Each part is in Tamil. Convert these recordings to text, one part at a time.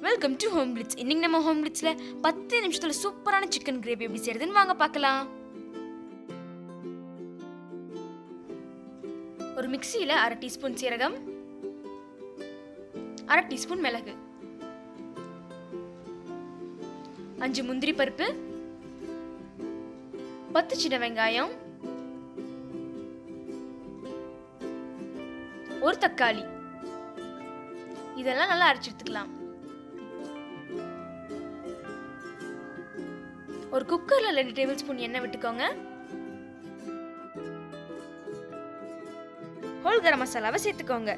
வெல்கம் டு ஹோம் பிளிட்ஸ் இன்னைக்கு நம்ம ஹோம் பிளிட்ஸில் பத்து நிமிஷத்தில் சூப்பரான சிக்கன் கிரேவி எப்படி செய்யறதுன்னு வாங்க பார்க்கலாம் ஒரு மிக்சியில் அரை டீஸ்பூன் சீரகம் அரை டீஸ்பூன் மிளகு அஞ்சு முந்திரி பருப்பு பத்து சின்ன வெங்காயம் ஒரு தக்காளி இதெல்லாம் நல்லா அரைச்சு எடுத்துக்கலாம் ஒரு குக்கர்ல ரெண்டு டேபிள் ஸ்பூன் எண்ணெய் விட்டுக்கோங்க ஹோல் கரம் மசாலாவை சேர்த்துக்கோங்க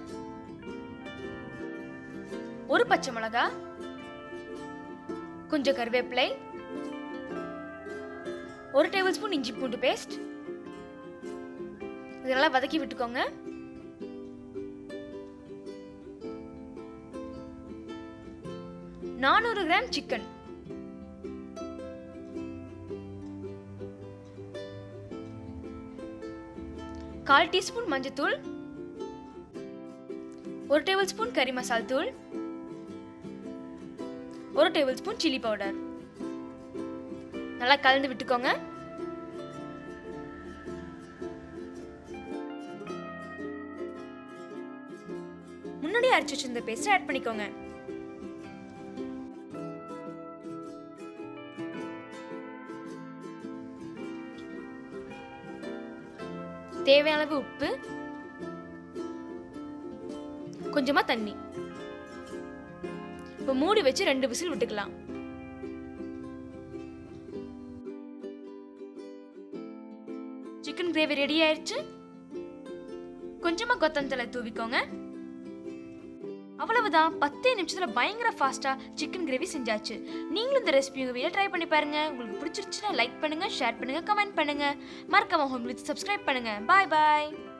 ஒரு பச்சை மிளகா கொஞ்சம் கருவேப்பிலை ஒரு டேபிள் ஸ்பூன் இஞ்சி பூண்டு பேஸ்ட் இதெல்லாம் வதக்கி விட்டுக்கோங்க நானூறு கிராம் சிக்கன் கால் டீஸ்பூன் மஞ்சத்தூள் ஒரு டேபிள் ஸ்பூன் கறி மசால் தூள் ஒரு டேபிள் ஸ்பூன் சில்லி பவுடர் நல்லா கலந்து விட்டுக்கோங்க முன்னாடி அரைச்சு வச்சிருந்த பேஸ்ட் ஆட் பண்ணிக்கோங்க தேவையான அளவு உப்பு கொஞ்சமா தண்ணி இப்போ மூடி வச்சு ரெண்டு விசில் விட்டுக்கலாம் சிக்கன் கிரேவி ரெடி ஆயிடுச்சு கொஞ்சமா கொத்தமல்லி தூவிக்கோங்க அவ்வளவுதான் பத்தே நிமிஷத்துல பயங்கர ஃபாஸ்டா சிக்கன் கிரேவி செஞ்சாச்சு நீங்களும் இந்த ரெசிபி உங்க வீட்டில் ட்ரை பண்ணி பாருங்க உங்களுக்கு பிடிச்சிருச்சுன்னா லைக் பண்ணுங்க ஷேர் பண்ணுங்க கமெண்ட் பண்ணுங்க மறக்காம ஹோம் சப்ஸ்கிரைப் பண்ணுங்க பாய் பாய்